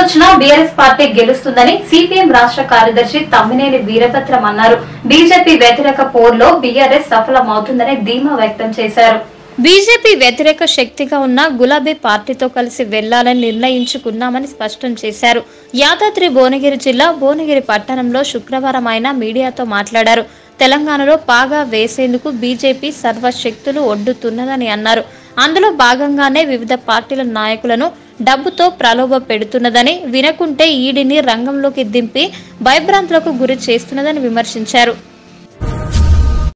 ఏదొచ్చినా BRS party గెలుస్తుందని CPM రాష్ట్ర కార్యదర్శి తమ్మినేని వీరభద్రం అన్నారు బీజేపీ వ్యతిరేక పోర్లో బీఆర్ఎస్ సఫలమవుతుందని ధీమా వ్యక్తం చేశారు బీజేపీ వ్యతిరేక శక్తిగా ఉన్న గులాబీ పార్టీతో కలిసి వెళ్లాలని నిర్ణయించుకున్నామని స్పష్టం చేశారు యాదాద్రి భువనగిరి జిల్లా భువనగిరి పట్టణంలో శుక్రవారం ఆయన మీడియాతో మాట్లాడారు తెలంగాణలో పాగా వేసేందుకు బీజేపీ సర్వశక్తులు ఒడ్డుతున్నదని అన్నారు అందులో భాగంగానే వివిధ పార్టీల నాయకులను డబ్బుతో ప్రలోభ పెడుతున్నదని వినకుంటే ఈడిని రంగంలోకి దింపి భయభ్రాంతులకు గురి చేస్తున్నదని విమర్శించారు